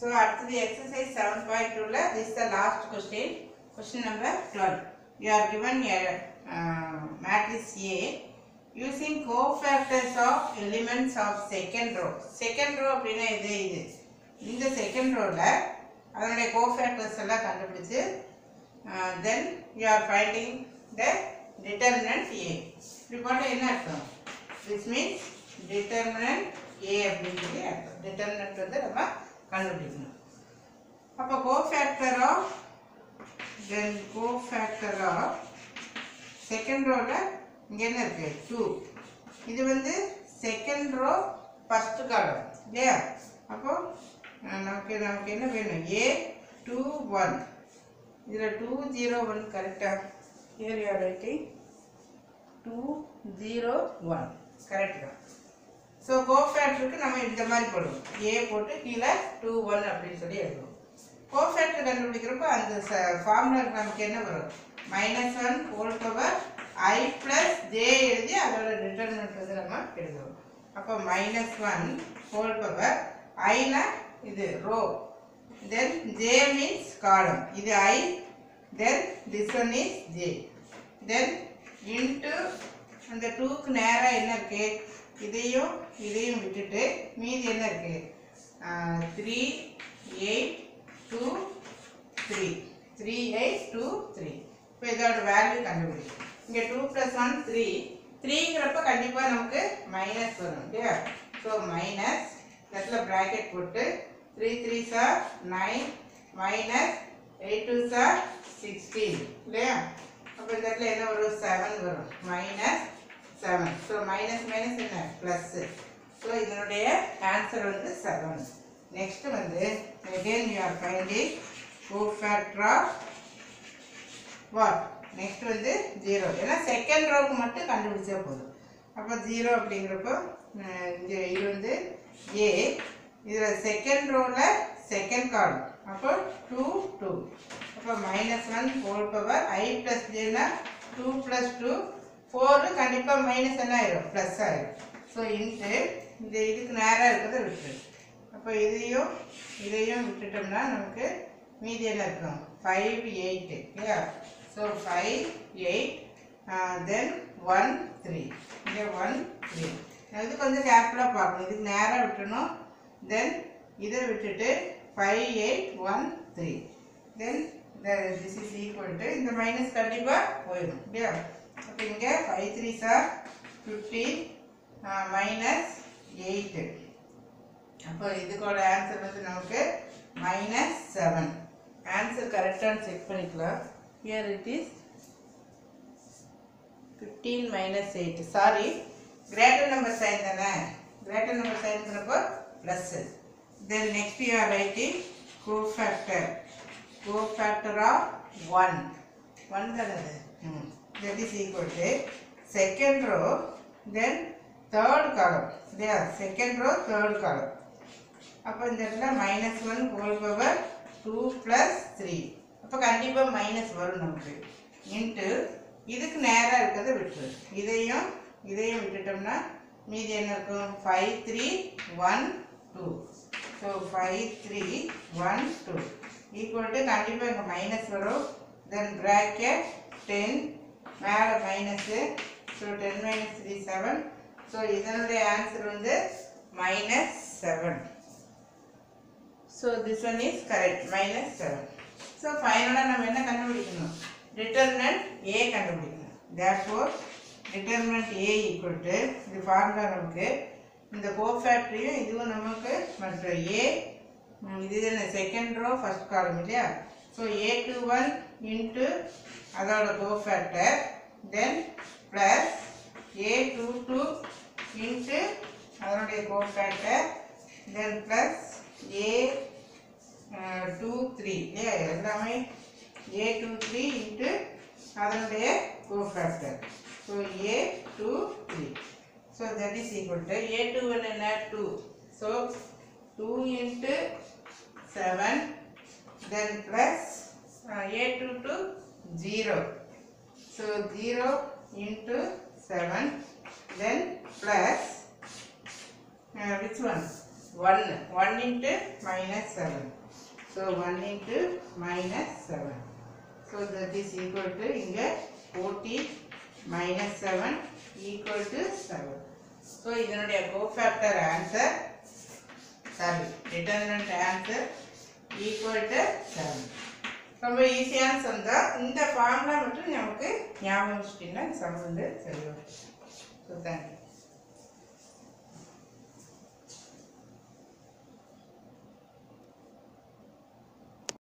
so அடுத்தது exercise seven point டூவில் this the last question question number twelve you are given a uh, matrix A using cofactors of elements of second row second row அப்படின்னா இது இது இந்த second ரோவில் அதனுடைய cofactors எல்லாம் கண்டுபிடிச்சு then you are finding the determinant A இப்படி போட்டால் என்ன அர்த்தம் விச் மீன்ஸ் டிட்டர்மினன்ட் ஏ அப்படின்னு சொல்லி அர்த்தம் டிட்டர்மினன்ட் வந்து நம்ம கண்டுபிடிக்கணும் அப்போ cofactor of then cofactor of second ரோவில் இங்கே என்ன இருக்கு டூ இது வந்து செகண்ட் ரோ ஃபர்ஸ்ட் காலம் இல்லையா அப்போ அஹ், நமக்கு நமக்கு என்ன வேணும் ஏ டூ ஒன் இதில் டூ ஜீரோ ஒன் கரெக்டாக here you are writing two zero one correct தான் ஸோ கோஃபேக்டருக்கு நம்ம இந்த மாதிரி போடுவோம் ஏ போட்டு கீழே டூ ஒன் அப்படின்னு சொல்லி எழுதுவோம் கோஃபேக்டர் கண்டுபிடிக்கிறப்போ அந்த ஃபார்முலாக்கு நமக்கு என்ன வரும் minus one whole power I plus J எழுதி அதோட டிட்டர்மினன்ட் வந்து நம்ம எழுதுவோம் அப்போ மைனஸ் ஒன் ஹோல் பவர் ஐனா இது row then J means column இது I then this one is J then into அந்த டூக்கு நேராக என்ன இருக்கு இதையும் இதையும் விட்டுட்டு மீதி என்ன இருக்கு three eight two three three eight two three இப்போ இதோட வேல்யூ கண்டுபிடி இங்கே டூ ப்ளஸ் ஒன் த்ரீ த்ரீங்கிறப்ப கண்டிப்பாக நமக்கு மைனஸ் வரும் இல்லையா ஸோ மைனஸ் இடத்துல ப்ராக்கெட் போட்டு த்ரீ த்ரீ சார் நைன் மைனஸ் எயிட் டூ சார் சிக்ஸ்டீன் இல்லையா அப்போ இந்த இடத்துல என்ன வரும் செவன் வரும் minus seven so minus minus என்ன ப்ளஸ்ஸு ஸோ இதனுடைய ஆன்சர் வந்து செவன் நெக்ஸ்ட் வந்து again you are finding cofactor of what next வந்து ஜீரோ ஏன்னா செகண்ட் ரோவுக்கு மட்டும் கண்டுபிடிச்சா போதும் அப்போ ஜீரோ அப்படிங்கிறப்போ அஹ், இங்க இது வந்து ஏ இதில் செகண்ட் ரோவில் செகண்ட் காலம் அப்போ டூ டூ அப்போ minus one whole power I plus ஜேனா டூ ப்ளஸ் டூ ஃபோரு கண்டிப்பாக மைனஸ் என்ன ஆயிரும் ப்ளஸ் ஆயிரும் ஸோ இன்ட்டு இந்த இதுக்கு நேராக இருக்கிறத விட்டுரு அப்போ இதையும் இதையும் விட்டுட்டோம்னா நமக்கு மீதி என்ன இருக்கும் ஃபைவ் எயிட்டு இல்லையா so five eight then one three இங்கே ஒன் த்ரீ இது கொஞ்சம் கேர்ஃபுல்லாக பார்க்கணும் இதுக்கு நேராக விட்டணும் தென் இதை விட்டுட்டு five eight one three then this is equal to இந்த மைனஸ் கண்டிப்பாக போயிடும் இல்லையா அப்போ இங்கே ஃபைவ் த்ரீ சார் ஃபிஃப்டீன் மைனஸ் எயிட்டு அப்போ இதுக்கோட ஆன்சர் வந்து நமக்கு மைனஸ் செவன் ஆன்சர் கரெக்டானு செக் பண்ணிக்கலாம் here it is fifteen minus eight sorry greater number sign தானே கிரேட்டர் நம்பர் சைன்ங்கிறப்போ plus then next you are writing cofactor cofactor of one one தானே hmm that is equal to second row then third column இல்லையா second row third column அப்போ இந்த இடத்துல minus one whole power two plus three அப்போ கண்டிப்பாக minus வரும் நமக்கு into இதுக்கு நேராக இருக்கிறத விட்டுரு இதையும் இதையும் விட்டுட்டோம்னா மீதி என்ன இருக்கும் five three one two so five three one two equal to கண்டிப்பாக இங்கே மைனஸ் வரும் தென் ப்ராக்கெட் டென் மேலே minus so ten minus three seven so இதனுடைய ஆன்சர் வந்து minus seven so this one is correct minus seven so ஃபைனலாக நம்ம என்ன கண்டுபிடிக்கணும் டிட்டர்மினன்ட் ஏ கண்டுபிடிக்கணும் therefore determinant A equal to இது ஃபார்முலா நமக்கு இந்த கோஃபேக்டரியும் இதுவும் நமக்கு மற்றும் ஏ இது என்ன செகண்ட் ரோ ஃபர்ஸ்ட் காலம் இல்லையா so A two one into அதோட cofactor then plus A two two into அதனுடைய cofactor then plus A two three இல்லையா எல்லாமே ஏ டூ த்ரீ இன்ட்டு அதனுடைய cofactor so A two three so that is equal to A two one என்ன two so two into seven then plus A two two zero so zero into seven then plus which one 1 1 into minus 7 so 1 into minus 7 so that is equal to இங்க 40 minus 7 equal to 7 so இதனுடைய cofactor answer sorry determinant answer equal to 7 ரொம்ப ஈஸியான some தான் இந்த formula மட்டும் நமக்கு ஞாபகம் வச்சுட்டீங்கன்னா இந்த சம் வந்து சரி ஸோ தேங்க்யூ